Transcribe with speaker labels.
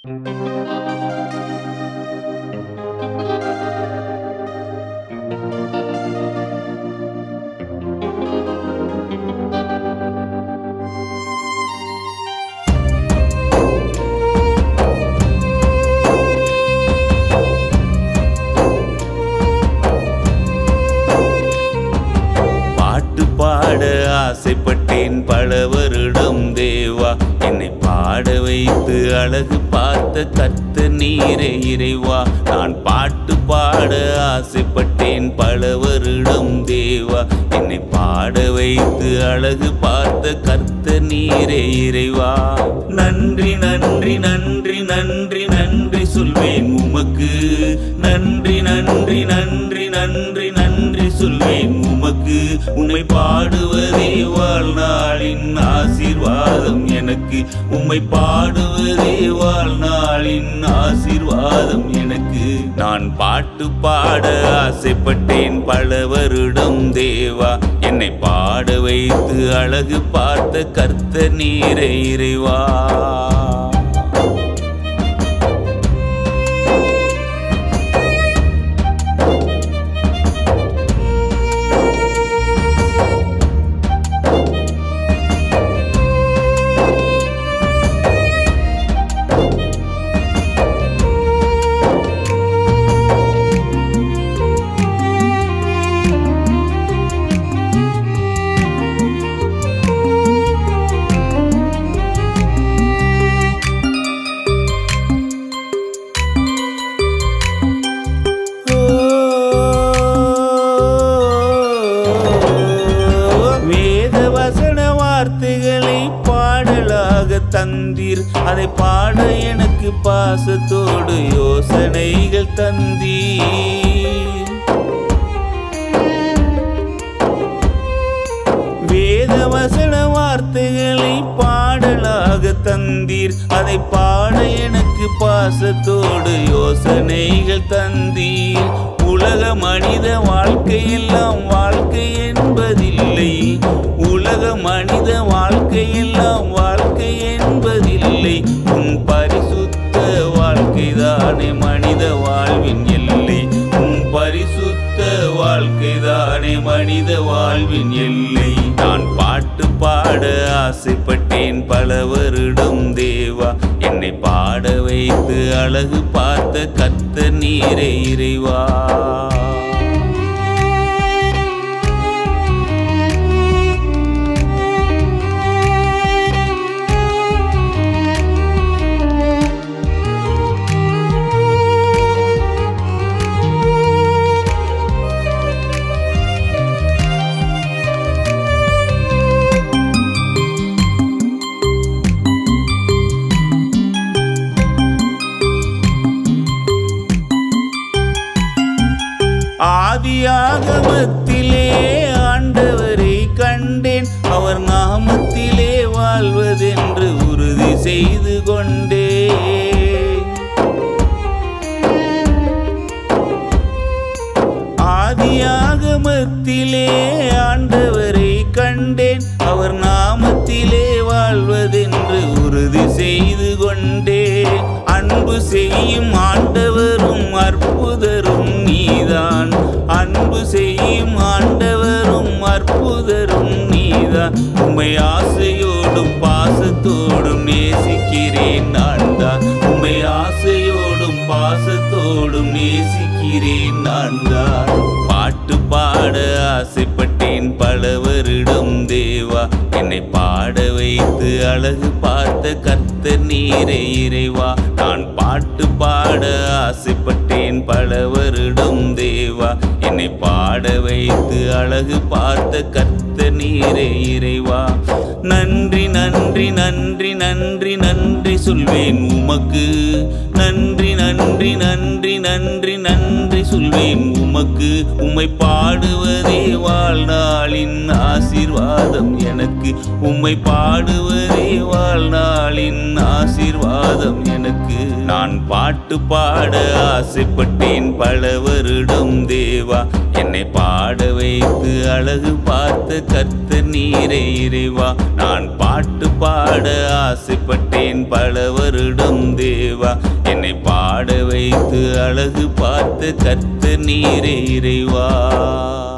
Speaker 1: பாட்டு பாட ஆசைப்பட்டேன் பல வருடம் தேவா என்னை பாட வைத்து அழகு பார்த்த கத்த நீரே இறைவா நான் பாட்டு பாட ஆசைப்பட்டேன் பல வருடம் தேவா என்னை பாட வைத்து அழகு பார்த்த கர்த்த நீரே இறைவா நன்றி நன்றி நன்றி நன்றி நன்றி சொல்வேன் உமக்கு நன்றி நன்றி நன்றி நன்றி நன்றி சொல்வேன் உமக்கு உம்மை பாடுவதே வாழ்நாளின் ஆசீர்வாதம் எனக்கு உம்மை பாடுவதே வாழ்நாளின் ஆசீர்வாதம் எனக்கு நான் பாட்டு பாட ஆசைப்பட்டேன் பல வருடம் தேவா என்னை பாட வைத்து அழகு பார்த்த கர்த்த நீரை இறைவா வேத வசன வார்த்தைகளை பாடலாக தந்தீர் அதை பாட எனக்கு பாசத்தோடு யோசனைகள் தந்தீர் வேத வசன வார்த்தைகளை பாடலாக தந்தீர் அதை பாட எனக்கு பாசத்தோடு யோசனைகள் தந்தீர் உலக மனித வாழ்க்கையெல்லாம் வாழ்க்கை என்பதில்லை உலக மனித வாழ்க்கையெல்லாம் வாழ்க்கை என்பதில்லை உன் பரிசுத்த வாழ்க்கைதானே மனித வாழ்வின் எல்லை உன் பரிசுத்த வாழ்க்கைதானே மனித வாழ்வின் எல்லை நான் பாட்டு பாட ஆசைப்பட்டேன் பல வருடம் தேவா என்னை பாட வைத்து அழகு பார்த்த கத்த நீரை இறைவா ஆதியாகமத்திலே ஆண்டவரை கண்டேன் அவர் நாமத்திலே வாழ்வதென்று உறுதி செய்து கொண்டேன் ஆதியாகமத்திலே ஆண்டவரை கண்டேன் அவர் நாமத்திலே வாழ்வதென்று உறுதி செய்து கொண்டேன் அன்பு செய்யும் ஆண்டவரும் அற்புதரும் நீதான் அன்பு செய்யும் ஆண்டவரும் அற்புதரும் நீதான் உம்மை ஆசையோடும் பாசத்தோடும் நேசிக்கிறேன் நான் தான் உம்மை ஆசையோடும் பாசத்தோடும் நேசிக்கிறேன் நான் தான் பாட்டு பாட ஆசைப்பட்டேன் பல வருடம் தேவா என்னை பாட வைத்து அழகு பார்த்த கர்த்த நீரை இறைவா நான் பாட்டு பாட ஆசைப்பட்டேன் பல வருடம் தேவா என்னை பாட வைத்து அழகு பார்த்த கர்த்த நீரை இறைவா நன்றி நன்றி நன்றி நன்றி நன்றி சொல்வேன் உமக்கு நன்றி நன்றி நன்றி நன்றி நன்றி சொல்வேன் உமக்கு உம்மை பாடுவதே வாழ்நாளின் ஆசீர்வாதம் எனக்கு உம்மை பாடுவதே வாழ்நாளின் ஆசீர்வாதம் எனக்கு நான் பாட்டு பாட ஆசைப்பட்டேன் பல வருடம் தேவா என்னை பாட வைத்து அழகு பார்த்த கர்த்த நீரை இறைவா நான் பாட்டு பாட ஆசைப்பட்டேன் பாடினேன் பல வருடம் தேவா என்னை பாட வைத்து அழகு பார்த்து கர்த்த நீரே இறைவா